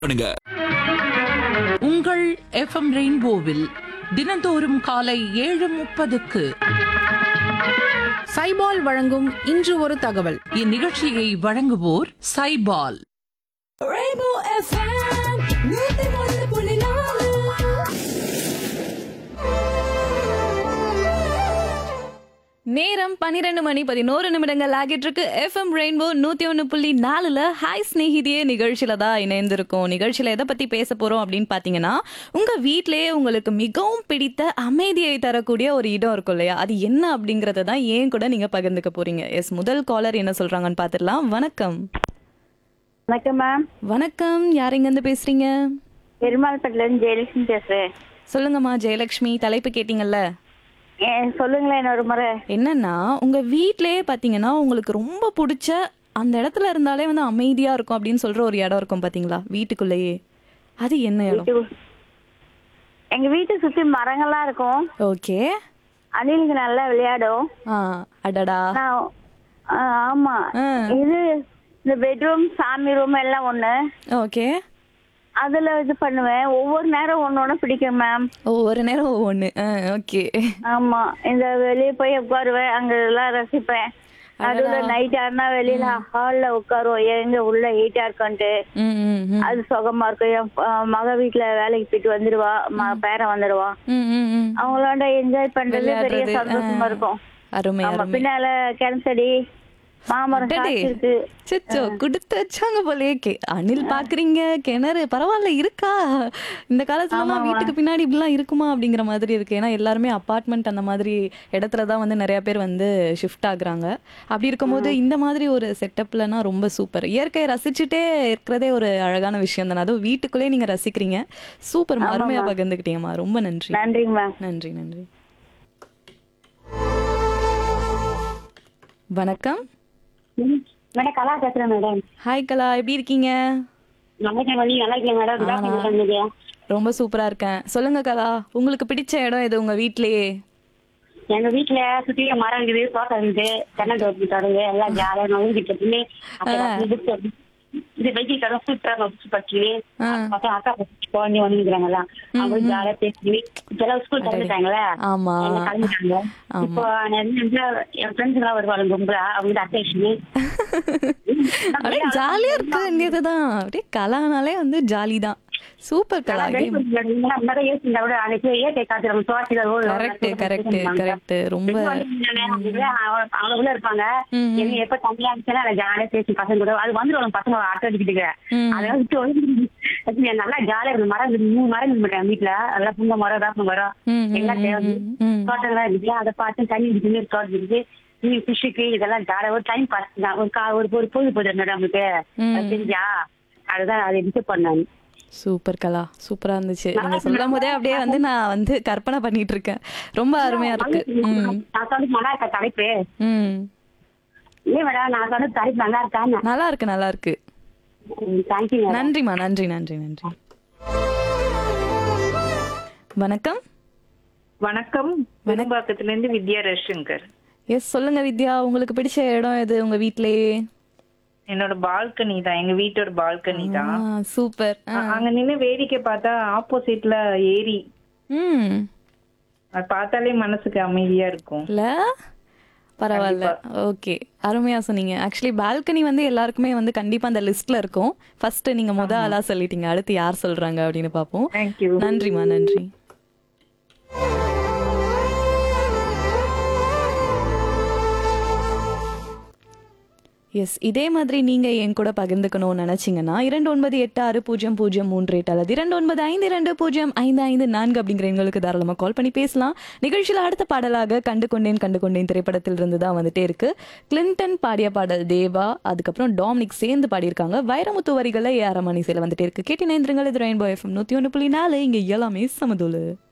பண்ணுங்க உங்கள் எஃப்எம் ரெயின்போவில் தினந்தோறும் காலை ஏழு முப்பதுக்கு சைபால் வழங்கும் இன்று ஒரு தகவல் இந்நிகழ்ச்சியை வழங்குவோர் சைபால் Rainbow FM, நூத்தி ஒன்று புள்ளி நாலு. நேரம் பன்னிரெண்டு மணி பதினோரு நிமிடங்கள் ஆகிட்டு இருக்கு எஃப்எம் ரெயின்போ நூத்தி ஒன்று புள்ளி நாலுல ஹாய் ஸ்நேகிதியே நிகழ்ச்சியில தான் இணைந்திருக்கோம் நிகழ்ச்சியில எதை பத்தி பேச போறோம் அப்படின்னு பாத்தீங்கன்னா உங்க வீட்டிலேயே உங்களுக்கு மிகவும் பிடித்த அமைதியை தரக்கூடிய ஒரு இடம் இருக்கும் இல்லையா அது என்ன அப்படிங்கறத தான் ஏன் கூட நீங்க பகிர்ந்துக்க போறீங்க எஸ் முதல் காலர் என்ன சொல்றாங்கன்னு பாத்துடலாம் வணக்கம் வணக்கம் மேம் வணக்கம் யார் இங்க இருந்து பேசுறீங்க பெருமாள்பட்டில இருந்து ஜெயலட்சுமி பேசுறேன் சொல்லுங்கம்மா ஜெயலட்சுமி தலைப்பு கேட்டீங்கல்ல ஏ, சொல்லுங்களேன் இன்னொரு முறை என்னன்னா உங்க வீட்லயே பாத்தீங்கன்னா உங்களுக்கு ரொம்ப பிடிச்ச அந்த இடத்துல இருந்தாலே வந்து அமைதியா இருக்கும் அப்படின்னு சொல்ற ஒரு இடம் இருக்கும் பாத்தீங்களா வீட்டுக்குள்ளேயே அது என்ன இடம் வீட்டு- எங்க வீட்டை சுத்தி மரங்கள்லாம் இருக்கும் ஓகே அணிலுங்க நல்லா விளையாடும் ஆ அடடா நான் ஆ, ஆமா ஆ. இது இந்த பெட்ரூம் சாமி ரூம் எல்லாம் ஒண்ணு ஓகே அதுல இது பண்ணுவேன் ஒவ்வொரு நேரம் ஒண்ணு ஒண்ணு பிடிக்கும் மேம் ஓ ஒரு நேரம் ஒவ்வொன்று ஆ ஓகே ஆமா இந்த வெளியே போய் உட்காருவேன் அங்க எல்லாம் ரசிப்பேன் நடுவுல நைட் ஆனா வெளியில ஹால்ல உட்காருவோம் எங்க உள்ள ஹீட்டா இருக்கன்ட்டு ம் ம் ம் அது சுகமா இருக்கும் என் ப- மக வீட்டுல வேலைக்கு போயிட்டு வந்துருவா ம- பேரன் வந்துருவான் ம் ம் ம் அவங்களோட என்ஜாய் பண்றது பெரிய விளையாடுறது, சந்தோஷமா ஆ. இருக்கும் அருமை ஆமா அருமை பின்னால கிணத்தடி மாமரம் அடடே. காய்ச்சி இருக்கு சிச்சோ கொடுத்து வச்சாங்க போலயே கே அணில் பாக்குறீங்க கிணறு பரவாயில்ல இருக்கா இந்த காலத்துலலாம் வீட்டுக்கு பின்னாடி இப்படிலாம் இருக்குமா அப்படிங்கிற மாதிரி இருக்கு ஏன்னா எல்லாருமே அபார்ட்மெண்ட் அந்த மாதிரி இடத்துல தான் வந்து நிறைய பேர் வந்து ஷிஃப்ட் ஆகுறாங்க அப்படி இருக்கும்போது இந்த மாதிரி ஒரு செட்டப்லனா ரொம்ப சூப்பர் இயற்கையை ரசிச்சுட்டே இருக்கிறதே ஒரு அழகான விஷயம் தானே அதுவும் வீட்டுக்குள்ளே நீங்க ரசிக்கிறீங்க சூப்பர் அருமையா பகிர்ந்துக்கிட்டீங்கம்மா ரொம்ப நன்றி நன்றிங்க மேம் நன்றி நன்றி வணக்கம் மேடம் கலா பேசுறேன் மேடம் ஹாய் கலா எப்படி இருக்கீங்க நல்லா வழி நல்லா இருக்கேன் மேடம் ரொம்ப சூப்பரா இருக்கேன் சொல்லுங்க கலா உங்களுக்கு பிடிச்ச இடம் எது உங்க வீட்லயே எங்க வீட்டுல சுத்தி மரம் இருக்குது தோட்டம் இருக்குது தென்னை தோட்டம் தருது எல்லாம் ஜாலியா நோங்கிட்டு இருக்கு இது வெஜி தரம் சூப்பரா பச்சு பசங்க அக்கா பசங்க குழந்தை வந்துக்கிறாங்கல்ல அவங்க ஜாலியா பேசி இப்பெல்லாம் ஸ்கூல் திறந்துட்டாங்களே ஆமா எல்லாம் கிளம்பிட்டாங்க இப்போ நான் என்ன என் ஃப்ரெண்ட்ஸ் எல்லாம் வருவாங்க கும்பலா அவங்க அட்டேஷன் அப்படியே ஜாலியா இருக்கு வேண்டியதுதான் அப்படியே கலானாலே வந்து ஜாலி தான் super Kala game correct correct correct ரொம்ப அவங்களுக்குள்ள இருப்பாங்க ம். என்ன எப்ப தனியா இருந்துச்சுன்னா நான் ஜாலியா பேசி பசங்க கூட அது வந்துருவாங்க பசங்க ஆட்ட அடிக்கிட்டு ம். அதை விட்டு ஒதுங்கி நல்லா ஜாலியா இருக்கும் மரம் இருக்குது. மூணு மரம் இருக்கு மேடம் வீட்டுல நல்லா புங்க மரம் வேப்ப மரம் ம், ம், எல்லாம் தேவை ம், ம். தோட்டம்லாம் இருக்கு அதை பார்த்து தண்ணி இருக்கு தோட்டம் இருக்கு நீ ஃபிஷ்ஷுக்கு இதெல்லாம் ஜாலியா ஒரு டைம் பாஸ் தான் ஒரு கா- ஒரு ஒரு பொழுது போகுது மேடம் நமக்கு ம். அது தெரிஞ்சா அதுதான் அதை இது பண்ணாங்க சூப்பர் கலா சூப்பரா இருந்துச்சு நீங்க சொல்லும் போதே அப்படியே வந்து நான் வந்து கற்பனை பண்ணிட்டு இருக்கேன் ரொம்ப அருமையா இருக்கு ம் நான் சொன்னது நல்லா இருக்கா தலைப்பு ம் இல்ல மேடம் நான் சொன்னது தலைப்பு நல்லா இருக்கான்னு நல்லா இருக்கு நல்லா இருக்கு தேங்க்யூ மேடம் நன்றிம்மா நன்றி நன்றி நன்றி வணக்கம் வணக்கம் விரும்பாக்கத்துல இருந்து வித்யா ரவிசங்கர் எஸ் சொல்லுங்க வித்யா உங்களுக்கு பிடிச்ச இடம் எது உங்க வீட்லயே என்னோட பால்கனி தான் எங்க வீட்டோட பால்கனி தான் சூப்பர் அங்க நின்னு வேடிக்கை பார்த்தா ஆப்போசிட்ல ஏரி ம் அது பார்த்தாலே மனசுக்கு அமைதியா இருக்கும் இல்ல பரவாயில்ல ஓகே அருமையா சொன்னீங்க ஆக்சுவலி பால்கனி வந்து எல்லாருக்குமே வந்து கண்டிப்பா அந்த லிஸ்ட்ல இருக்கும் ஃபர்ஸ்ட் நீங்க முத ஆளா சொல்லிட்டீங்க அடுத்து யார் சொல்றாங்க அப்படின்னு பாப்போம் தேங்க்யூ நன்றிம்மா நன்றி எஸ் இதே மாதிரி நீங்க என் கூட பகிர்ந்துக்கணும்னு நினைச்சீங்கன்னா இரண்டு ஒன்பது எட்டு ஆறு பூஜ்ஜியம் பூஜ்ஜியம் மூன்று எட்டு அல்லது இரண்டு ஒன்பது ஐந்து இரண்டு பூஜ்ஜியம் ஐந்து ஐந்து நான்கு அப்படிங்கிற எங்களுக்கு தாராளமாக கால் பண்ணி பேசலாம் நிகழ்ச்சியில் அடுத்த பாடலாக கண்டு கொண்டேன் கண்டு கொண்டேன் திரைப்படத்தில் இருந்து தான் வந்துட்டே இருக்கு கிளின்டன் பாடிய பாடல் தேவா அதுக்கப்புறம் டாமினிக் சேர்ந்து பாடியிருக்காங்க வைரமுத்து வரிகளை ஏஆர் ரமணி சேல வந்துட்டே இருக்கு கேட்டு நேந்திரங்கள் இது ரெயின்போ எஃப்எம் நூத்தி ஒன்று புள்ளி நாலு இங்க எல்லாமே சமதூளு